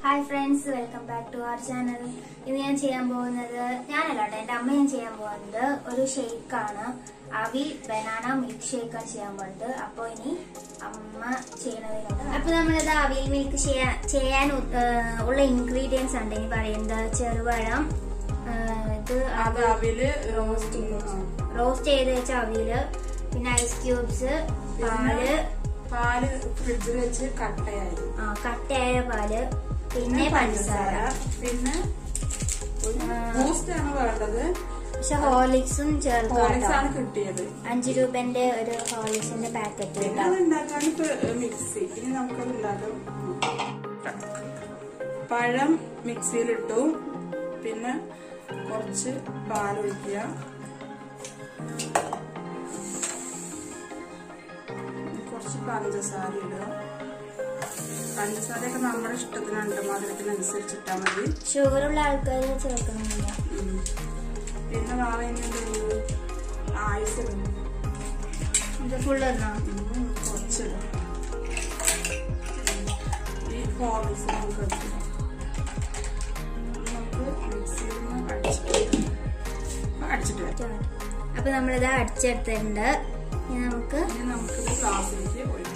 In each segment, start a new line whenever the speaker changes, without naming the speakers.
Hi friends welcome back to our channel ഇന്ന് ഞാൻ ചെയ്യാൻ പോകുന്നത് ഞാനല്ല കേട്ടോ എന്റെ അമ്മ ഞാൻ ചെയ്യാൻ പോകുന്നത് ഒരു ഷേക്കാണ് അവിൽ ബനാന മിൽക്ക് ഷേക്കാണ് ചെയ്യാൻ പോകുന്നത് അപ്പോൾ ഇനി അമ്മ ചെയ്യണത് കണ്ട് അപ്പൊ നമ്മളിത് അവിൽ മിൽക്ക് ചെയ്യാൻ ചെയ്യാൻ ഉ- ഏഹ് ഉള്ള ഇൻഗ്രീഡിയൻസ് ഉണ്ട് ഇനി പറയുന്നത് ചെറുപഴം ഏഹ് ഇത്
അത് അവില് റോസ്റ്റ്
റോസ്റ്റ് ചെയ്ത് വെച്ച അവില് പിന്നെ ഐസ് ക്യൂബ്സ് പാല്
പാല് ഫ്രിഡ്ജിൽ വെച്ച് കട്ടയായി
ആ, കട്ടയായ പാല് പിന്നെ പഞ്ചസാര
പിന്നെ ഒരു
ആ.
ബൂസ്റ്റ് ആണ് വേണ്ടത്
പക്ഷെ ഹോർലിക്സും
ഹോർലിക്സ്
ചേർക്കാം
ആണ് കിട്ടിയത്
അഞ്ചു രൂപന്റെ ഒരു ഹോർലിക്സിന്റെ പാക്കറ്റ്
പിന്നെ അത് ഉണ്ടാക്കാൻ ഇപ്പൊ മിക്സി ഇനി നമുക്കത് ഉണ്ടാക്കാം പഴം മിക്സിയിലിട്ടു പിന്നെ കുറച്ച് പാലൊഴിക്കുക കുറച്ച് പഞ്ചസാര ഇടുക പഞ്ചസാരയൊക്കെ നമ്മുടെ ഇഷ്ടത്തിനുണ്ട് മധുരത്തിനനുസരിച്ചിട്ടാ മതി
ഷുഗറുള്ള ആൾക്കാർ ചേർക്കണമെന്നില്ല
ഉം. പിന്നെ വാവേൻ്റെ ആയുസ്
ഇത് ഫുള്ള് ഇടണോ
കുറച്ചില്ല ഈ ഹോർലിക്സ് നമുക്ക് എടുക്കാം. നമുക്ക് മിക്സിയിൽ നിന്ന് അടിച്ചിട്ട് അടിച്ചിട്ട് വരാം
അപ്പൊ നമ്മളിത് അടിച്ചെടുത്തിട്ടുണ്ട് ഇനി നമുക്ക്
ഇനി നമുക്കിത് ഗ്ലാസ്സിലേക്ക് ഒഴിക്കാം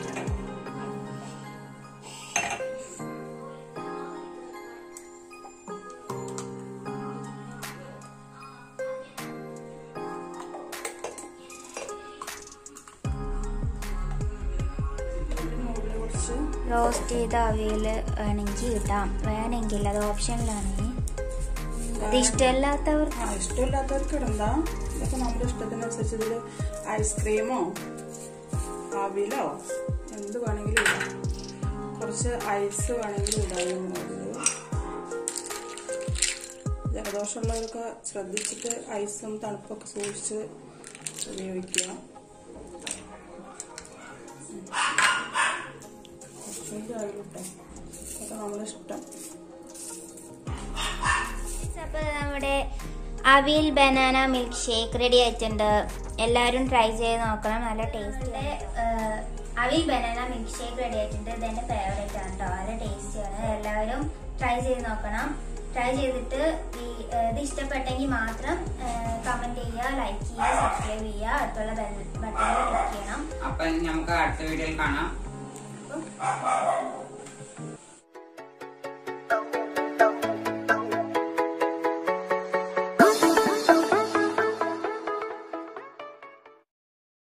ഇതിന്റെ മുകളിൽ കുറച്ച്
റോസ്റ്റ് ചെയ്ത അവിയൽ വേണമെങ്കിൽ ഇടാം വേണമെങ്കിൽ അത് ഓപ്ഷനിലാണ് ഇത് ഇഷ്ടമല്ലാത്തവർ
ആ ഇഷ്ടമില്ലാത്തവർക്ക് ഇടണ്ട ഇതൊക്കെ നമ്മുടെ ഇഷ്ടത്തിനനുസരിച്ച് ഇതിൽ ഐസ്ക്രീമോ അവിലോ എന്ത് വേണമെങ്കിലും ഇടാം കുറച്ച് ഐസ് വേണമെങ്കിലും ഇടാം അതിൽ ജലദോഷമുള്ളവരൊക്കെ ശ്രദ്ധിച്ചിട്ട് ഐസും തണുപ്പൊക്കെ സൂക്ഷിച്ച് ഉപയോഗിക്കുക കുറച്ചുകൂടി അതിലിട്ടോ അതൊക്കെ നമ്മുടെ ഇഷ്ടം
അപ്പൊ നമ്മുടെ അവിൽ ബനാന മിൽക്ക് ഷേക്ക് റെഡി ആയിട്ടുണ്ട് എല്ലാവരും ട്രൈ ചെയ്ത് നോക്കണം നല്ല ടേസ്റ്റ് അവിൽ ബനാന മിൽക്ക് ഷേക്ക് റെഡി ആയിട്ടുണ്ട് ഇത് എന്റെ ഫേവറേറ്റ് ആണ് കേട്ടോ നല്ല ടേസ്റ്റിയാണ് എല്ലാവരും ട്രൈ ചെയ്ത് നോക്കണം ട്രൈ ചെയ്തിട്ട് ഈ ഏഹ്, ഇത് ഇഷ്ടപ്പെട്ടെങ്കിൽ മാത്രം കമന്റ് ചെയ്യുക ലൈക്ക് ചെയ്യുക സബ്സ്ക്രൈബ് ചെയ്യുക അടുത്തുള്ള ബെൽ ബട്ടണിൽ ക്ലിക്ക് ചെയ്യണം
അപ്പൊ നമുക്ക് അടുത്ത വീഡിയോയിൽ കാണാം
അപ്പം